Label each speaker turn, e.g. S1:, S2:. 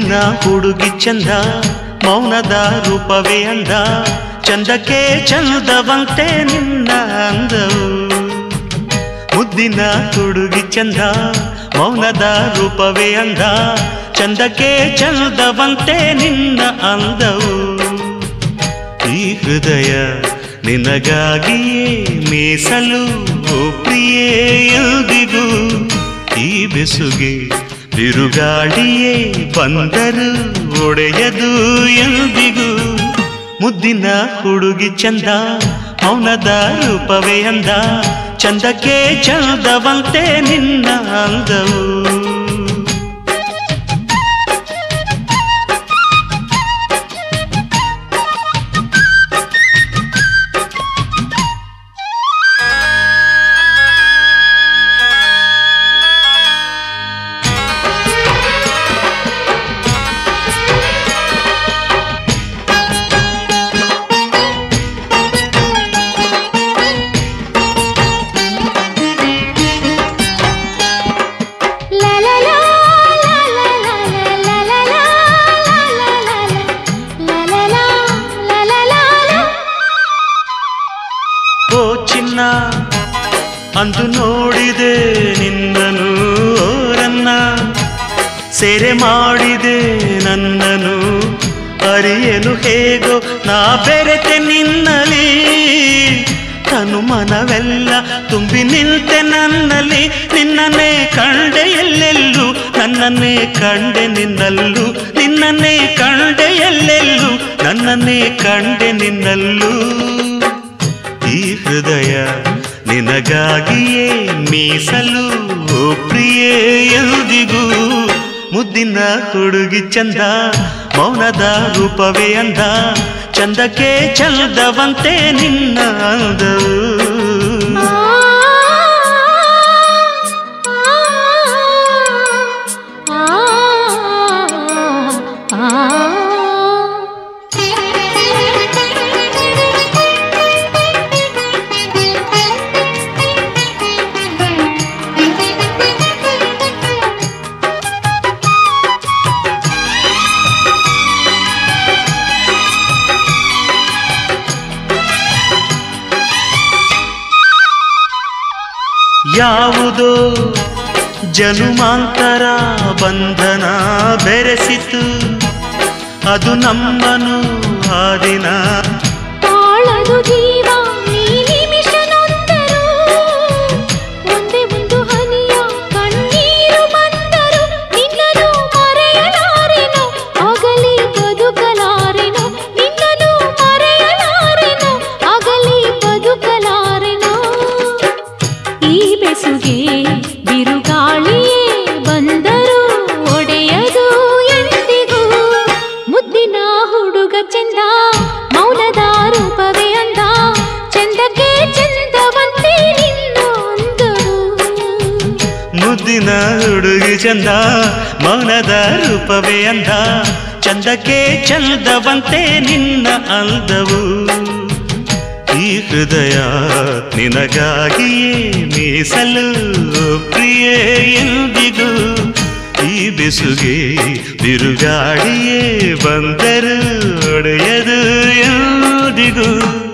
S1: ಮುದ್ದಿನ ಹುಡುಗಿ ಚಂದ ಮೌನದ ರೂಪವೇ ಅಂದ ಚಂದಕ್ಕೆ ಚಂದವಂತೆ ನಿನ್ನ ಅಂದವು ಮುದ್ದಿನ ಹುಡುಗಿ ಚಂದ ಮೌನದ ರೂಪವೇ ಅಂದ ಚಂದಕ್ಕೆ ಚಂದವಂತೆ ನಿನ್ನ ಅಂದವು ಈ ಹೃದಯ ನಿನಗಾಗಿಯೇ ಮೀಸಲು ಓ ಪ್ರಿಯೇ ಎಂದಿಗೂ ಈ ಬೆಸುಗೆ ಬಿರುಗಾಳಿಯೇ ಬಂದರು ಒಡೆಯದು ಎಂದಿಗೂ ಮುದ್ದಿನ ಹುಡುಗಿ ಚಂದ ಮೌನದ ರೂಪವೇ ಅಂದ ಚಂದಕ್ಕೆ ಚಂದವಂತೆ ನಿನ್ನ ಅಂದವು
S2: La la la la la la la la la la la la la la la la la la
S1: ಓ ಚಿನ್ನ ಅಂದು ನೋಡಿದೆ ನಿನ್ನನು ಓರನ್ನ ಸೆರೆ ಮಾಡಿದೆ ನನ್ನನು ಅರಿಯಲು ಹೇಗೋ ನಾ ಬೆರೆತೆ ನಿನ್ನಲಿ ತನು ಮನವೆಲ್ಲ ತುಂಬಿ ನಿಂತೆ ನನ್ನಲ್ಲಿ ನಿನ್ನನ್ನೇ ಕಂಡೆ ಎಲ್ಲೆಲ್ಲೂ ನನ್ನನ್ನೇ ಕಂಡೆ ನಿನ್ನಲ್ಲೂ ನಿನ್ನನ್ನೇ ಕಂಡೆ ಎಲ್ಲೆಲ್ಲೂ ನನ್ನನ್ನೇ ಕಂಡೆ ನಿನ್ನಲ್ಲೂ ಈ ಹೃದಯ ನಿನಗಾಗಿಯೇ ಮೀಸಲು ಓ ಪ್ರಿಯೇ ಎಂದಿಗೂ ಮುದ್ದಿನ ಹುಡುಗಿ ಚಂದ ಮೌನದ ರೂಪವೇ ಅಂದ ಚಂದಕ್ಕೆ ಚಂದವಂತೆ ನಿನ್ನ ಅಂದವು ಯಾವುದೋ ಜನುಮಾಂತರ ಬಂಧನ ಬೆರೆಸಿತು ಅದು ನಮ್ಮನು ಆ ದಿನ
S2: ತಾಳದು ಜೀವ ನೀ ನಿಮಿಷ ನೊಂದರು ಒಂದೇ ಒಂದು ಹನಿಯ ಕಣ್ಣೀರು ಬಂದರು ನಿನ್ನನು ಮರೆಯಲಾರೆನು ಆಗಲಿ ಬದುಕಲಾರೆನು ನಿನ್ನನು ಮರೆಯಲಾರೆನು ಆಗಲಿ ಬದುಕಲಾರೆನು ಈ ಬೆಸುಗೆ ಬಿರುಗಾಳಿಯೇ ಬಂದರು ಒಡೆಯದು ಎಂದಿಗೂ ಮುದ್ದಿನ ಹುಡುಗ ಚಂದ ಮೌನದ ರೂಪವೇ ಅಂದ ಚಂದಕ್ಕೆ ಚಂದವಂತೆ ನಿನ್ನ ಅಂದರು
S1: ಮುದ್ದಿನ ಹುಡುಗಿ ಚಂದ ಮೌನದ ರೂಪವೇ ಅಂದ ಚಂದಕ್ಕೆ ಚಂದವಂತೆ ನಿನ್ನ ಅಂದವು ಈ ಹೃದಯ ನಿನಗಾಗಿಯೇ ಮೀಸಲು ಪ್ರಿಯೇ ಎಂದಿಗೂ ಈ ಬೆಸುಗೆ ಬಿರುಗಾಳಿಯೇ ಬಂದರು ಒಡೆಯದು ಎಂದಿಗೂ